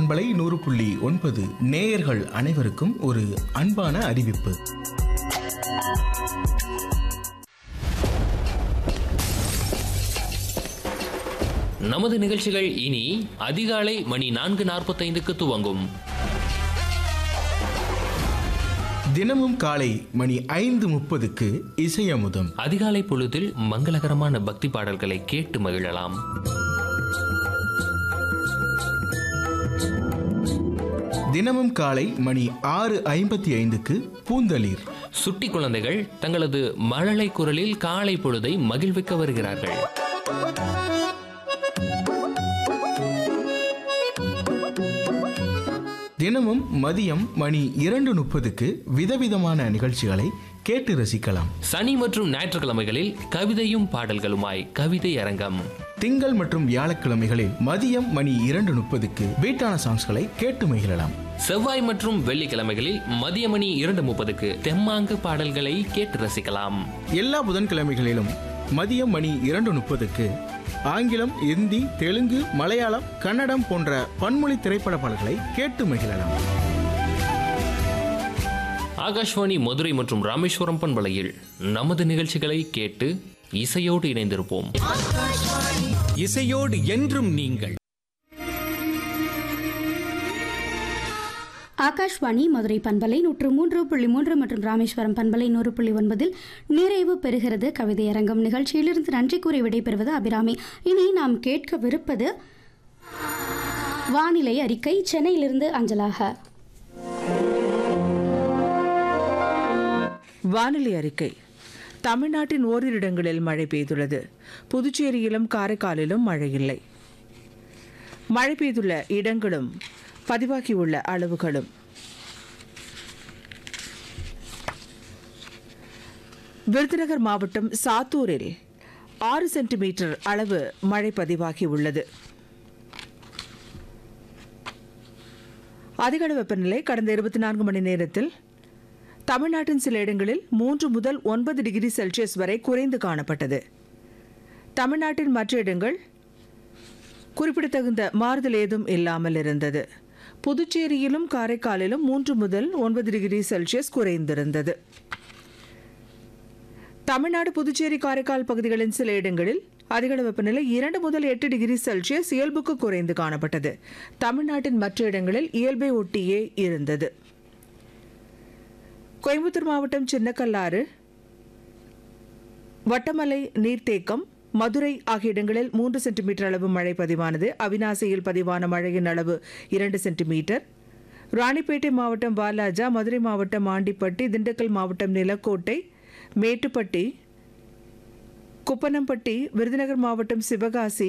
பண்பலை நூறு புள்ளி ஒன்பது நேயர்கள் அனைவருக்கும் ஒரு அன்பான அறிவிப்பு நமது நிகழ்ச்சிகள் இனி அதிகாலை மணி நான்கு நாற்பத்தைந்துக்கு துவங்கும் தினமும் காலை மணி ஐந்து முப்பதுக்கு இசையமுதம் அதிகாலை பொழுதில் மங்களகரமான பக்தி பாடல்களை கேட்டு மகிழலாம் தினமும் காலை மணி ஆறு ஐம்பத்தி ஐந்துக்கு பூந்தளிர் சுட்டி குழந்தைகள் தங்களது மழலை குரலில் காலை பொழுதை மகிழ்விக்க வருகிறார்கள் தினமும் மதியம் மணி இரண்டு முப்பதுக்கு விதவிதமான நிகழ்ச்சிகளை கேட்டு ரசிக்கலாம் சனி மற்றும் ஞாயிற்றுக்கிழமைகளில் கவிதையும் பாடல்களுமாய் கவிதை அரங்கம் திங்கள் மற்றும் வியாழக்கிழமைகளில் மதியம் மணி இரண்டு முப்பதுக்கு வீட்டான சாங்ஸ்களை கேட்டு மகிழலாம் செவ்வாய் மற்றும் வெள்ளிக்கிழமைகளில் மதிய மணி இரண்டு முப்பதுக்கு தெம்மாங்கு பாடல்களை கேட்டு ரசிக்கலாம் எல்லா புதன்கிழமைகளிலும் மதியம் மணி இரண்டு முப்பதுக்கு ஆங்கிலம் இந்தி தெலுங்கு மலையாளம் கன்னடம் போன்ற பன்மொழி திரைப்பட பாடல்களை கேட்டு மகிழலாம் ஆகாஷ்வாணி மதுரை மற்றும் ராமேஸ்வரம் பண்பலையில் நமது நிகழ்ச்சிகளை கேட்டு இசையோடு இணைந்திருப்போம் இசையோடு என்றும் நீங்கள் ஆகாஷ்வாணி மதுரை பண்பலை நூற்று மூன்று புள்ளி மூன்று மற்றும் ராமேஸ்வரம் பண்பலை நூறு புள்ளி ஒன்பதில் நிறைவு பெறுகிறது கவிதையரங்கம் நிகழ்ச்சியிலிருந்து நன்றி கூறி விடைபெறுவது அபிராமி இனி நாம் கேட்கவிருப்பது வானிலை அறிக்கை சென்னையிலிருந்து அஞ்சலாக வானிலை அறிக்கை தமிழ்நாட்டின் ஓரிரு இடங்களில் மழை பெய்துள்ளது புதுச்சேரியிலும் காரைக்காலிலும் மழை இல்லை மழை பெய்துள்ள இடங்களும் பதிவாகியுள்ள அளவுகளும் விருதுநகர் மாவட்டம் சாத்தூரில் ஆறு சென்டிமீட்டர் அளவு மழை பதிவாகி உள்ளது அதிகளவு வெப்பநிலை கடந்த இருபத்தி நான்கு மணி நேரத்தில் தமிழ்நாட்டின் சில இடங்களில் மூன்று முதல் ஒன்பது டிகிரி செல்சியஸ் வரை குறைந்து காணப்பட்டது தமிழ்நாட்டின் மற்ற இடங்கள் குறிப்பிடத்தகுந்த மாறுதல் ஏதும் இல்லாமல் இருந்தது புதுச்சேரியிலும் காரைக்காலிலும் மூன்று முதல் ஒன்பது டிகிரி செல்சியஸ் குறைந்திருந்தது தமிழ்நாடு புதுச்சேரி காரைக்கால் பகுதிகளின் சில இடங்களில் அதிகளவு வெப்பநிலை இரண்டு முதல் எட்டு டிகிரி செல்சியஸ் இயல்புக்கு குறைந்து காணப்பட்டது தமிழ்நாட்டின் மற்ற இடங்களில் இயல்பை ஒட்டியே இருந்தது கோயம்புத்தூர் மாவட்டம் சின்னக்கல்லாறு வட்டமலை நீர்த்தேக்கம் மதுரை ஆகிய இடங்களில் மூன்று சென்டிமீட்டர் அளவு மழை பதிவானது அவினாசியில் பதிவான மழையின் அளவு இரண்டு சென்டிமீட்டர் ராணிப்பேட்டை மாவட்டம் வாலாஜா மதுரை மாவட்டம் ஆண்டிப்பட்டி திண்டுக்கல் மாவட்டம் நிலக்கோட்டை மேட்டுப்பட்டி குப்பனம்பட்டி விருதுநகர் மாவட்டம் சிவகாசி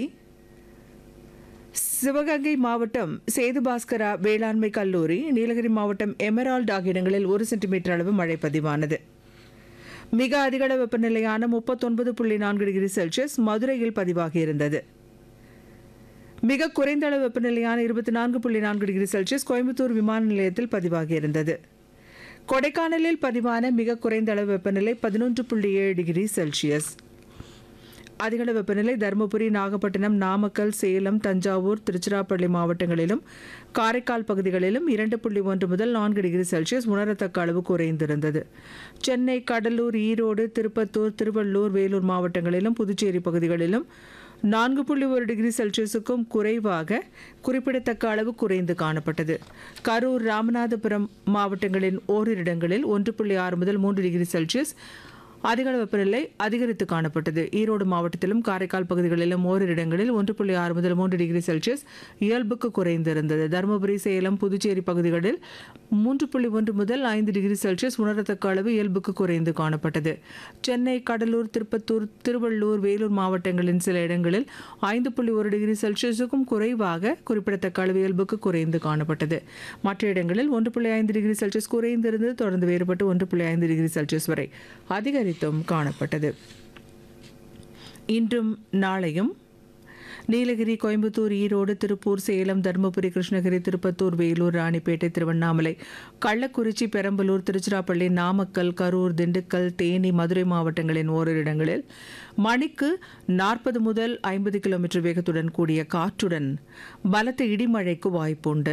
சிவகங்கை மாவட்டம் சேதுபாஸ்கரா வேளாண்மை கல்லூரி நீலகிரி மாவட்டம் எமரால்டு ஆகிய இடங்களில் ஒரு சென்டிமீட்டர் அளவு மழை பதிவானது மிக அதிகள வெப்பநிலையான முப்பத்தொன்பது புள்ளி நான்கு டிகிரி செல்சியஸ் மதுரையில் பதிவாகியிருந்தது மிக குறைந்த அளவு வெப்பநிலையான இருபத்தி நான்கு புள்ளி நான்கு டிகிரி செல்சியஸ் கோயம்புத்தூர் விமான நிலையத்தில் பதிவாகியிருந்தது கொடைக்கானலில் பதிவான மிக குறைந்த அளவு வெப்பநிலை பதினொன்று புள்ளி ஏழு டிகிரி செல்சியஸ் அதிகள வெப்பநிலை தருமபுரி நாகப்பட்டினம் நாமக்கல் சேலம் தஞ்சாவூர் திருச்சிராப்பள்ளி மாவட்டங்களிலும் காரைக்கால் பகுதிகளிலும் இரண்டு புள்ளி ஒன்று முதல் நான்கு டிகிரி செல்சியஸ் உணரத்தக்க அளவு குறைந்திருந்தது சென்னை கடலூர் ஈரோடு திருப்பத்தூர் திருவள்ளூர் வேலூர் மாவட்டங்களிலும் புதுச்சேரி பகுதிகளிலும் நான்கு புள்ளி ஒரு டிகிரி செல்சியஸுக்கும் குறைவாக குறிப்பிடத்தக்க அளவு குறைந்து காணப்பட்டது கரூர் ராமநாதபுரம் மாவட்டங்களின் ஓரிரு இடங்களில் ஒன்று புள்ளி ஆறு முதல் மூன்று டிகிரி செல்சியஸ் அதிகளவு வெப்பநிலை அதிகரித்து காணப்பட்டது ஈரோடு மாவட்டத்திலும் காரைக்கால் பகுதிகளிலும் ஓரிரு இடங்களில் ஒன்று புள்ளி ஆறு முதல் மூன்று டிகிரி செல்சியஸ் இயல்புக்கு குறைந்திருந்தது தருமபுரி சேலம் புதுச்சேரி பகுதிகளில் மூன்று புள்ளி ஒன்று முதல் ஐந்து டிகிரி செல்சியஸ் உணரத்தக்க அளவு இயல்புக்கு குறைந்து காணப்பட்டது சென்னை கடலூர் திருப்பத்தூர் திருவள்ளூர் வேலூர் மாவட்டங்களின் சில இடங்களில் ஐந்து புள்ளி ஒரு டிகிரி செல்சியஸுக்கும் குறைவாக குறிப்பிடத்தக்க அளவு இயல்புக்கு குறைந்து காணப்பட்டது மற்ற இடங்களில் ஒன்று புள்ளி ஐந்து டிகிரி செல்சியஸ் குறைந்திருந்தது தொடர்ந்து வேறுபட்டு ஒன்று புள்ளி ஐந்து டிகிரி செல்சியஸ் வரை அதிகரித்தும் காணப்பட்டது இன்றும் நாளையும் நீலகிரி கோயம்புத்தூர் ஈரோடு திருப்பூர் சேலம் தருமபுரி கிருஷ்ணகிரி திருப்பத்தூர் வேலூர் ராணிப்பேட்டை திருவண்ணாமலை கள்ளக்குறிச்சி பெரம்பலூர் திருச்சிராப்பள்ளி நாமக்கல் கரூர் திண்டுக்கல் தேனி மதுரை மாவட்டங்களின் ஓரிரு இடங்களில் மணிக்கு நாற்பது முதல் ஐம்பது கிலோமீட்டர் வேகத்துடன் கூடிய காற்றுடன் பலத்த இடிமழைக்கு வாய்ப்புண்டு